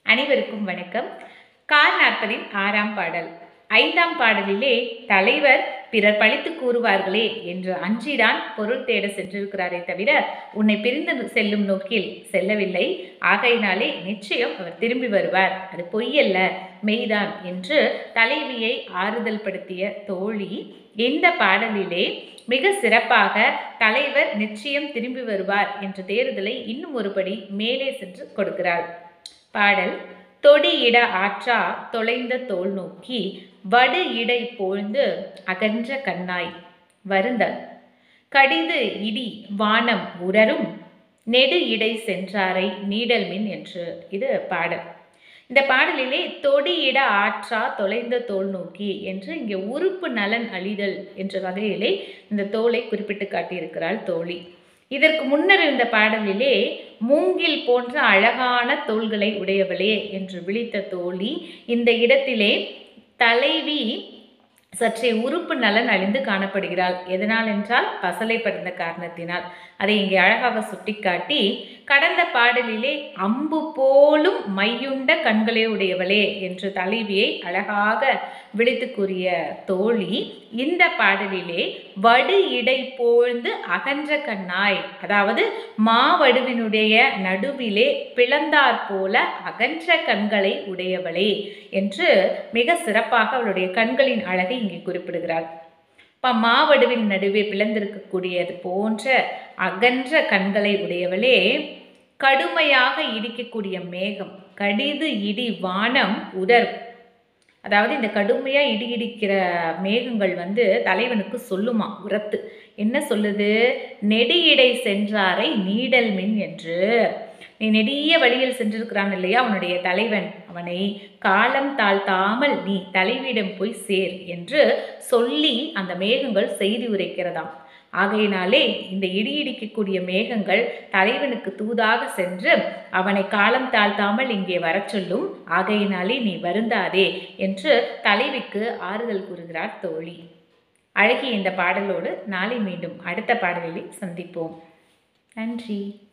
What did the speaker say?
அனைவருக்கும் வணக்கம் கார் நாற்பதின் ஆறாம் பாடல் ஐந்தாம் பாடலிலே தலைவர் பிறர் பழித்து கூறுவார்களே என்று அஞ்சிதான் பொருள் தேட சென்றிருக்கிறாரே தவிர உன்னை பிரிந்து செல்லும் நோக்கில் செல்லவில்லை ஆகையினாலே நிச்சயம் அவர் திரும்பி வருவார் அது பொய்யல்ல மெய்தான் என்று தலைவியை ஆறுதல் படுத்திய தோழி இந்த பாடலிலே மிக சிறப்பாக தலைவர் நிச்சயம் திரும்பி வருவார் என்ற தேறுதலை இன்னும் ஒருபடி மேலே சென்று கொடுக்கிறார் பாடல் தொடி இட ஆற்றா தொலைந்த தோல் நோக்கி வடு இடை போழ்ந்து அகன்ற கண்ணாய் வருந்தல் கடிது இடி வானம் உரரும் நெடு இடை சென்றாரை நீடல் மின் என்று இது பாடல் இந்த பாடலிலே தொடியிட ஆற்றா தொலைந்த தோல் நோக்கி என்று இங்கே உறுப்பு நலன் அழிதல் என்ற வகையிலே இந்த தோலை குறிப்பிட்டு காட்டியிருக்கிறாள் தோழி இதற்கு முன்னர் இந்த பாடலிலே மூங்கில் போன்ற அழகான தோள்களை உடையவளே என்று விழித்த தோழி இந்த இடத்திலே தலைவி சற்றே உறுப்பு நலன் அழிந்து காணப்படுகிறாள் எதனால் என்றால் பசலை படுந்த காரணத்தினால் அதை இங்கே அழகாக சுட்டிக்காட்டி கடந்த பாடலிலே அம்பு போலும் மையுண்ட கண்களே உடையவளே என்று தலைவியை அழகாக விழித்து கூறிய தோழி இந்த பாடலிலே வடு இடை போழ்ந்து அகன்ற கண்ணாய் அதாவது மாவடுவினுடைய நடுவிலே பிளந்தாற் போல அகன்ற கண்களை உடையவளே என்று மிக சிறப்பாக அவளுடைய கண்களின் அழகை இங்கே குறிப்பிடுகிறாள் இப்போ மாவடுவின் நடுவே பிளந்திருக்கக்கூடியது போன்ற அகன்ற கண்களை உடையவளே கடுமையாக இடிக்கக்கூடிய மேகம் கடிது இடி வானம் உதர் அதாவது இந்த கடுமையாக இடி இடிக்கிற மேகங்கள் வந்து தலைவனுக்கு சொல்லுமா உரத்து என்ன சொல்லுது நெடி இடை சென்றாரை நீடல் மின் என்று நீ நெடிய வழியில் சென்றிருக்கிறான் இல்லையா அவனுடைய தலைவன் அவனை காலம் தாழ்த்தாமல் நீ தலைவியிடம் போய் சேர் என்று சொல்லி அந்த மேகங்கள் செய்தி உரைக்கிறதாம் ஆகையினாலே இந்த இடி இடிக்கக்கூடிய மேகங்கள் தலைவனுக்கு தூதாக சென்று அவனை காலம் தாழ்த்தாமல் இங்கே வரச் சொல்லும் ஆகையினாலே நீ வருந்தாதே என்று தலைவிக்கு ஆறுதல் கூறுகிறார் தோழி அழகிய இந்த பாடலோடு நாளை மீண்டும் அடுத்த பாடலில் சந்திப்போம் நன்றி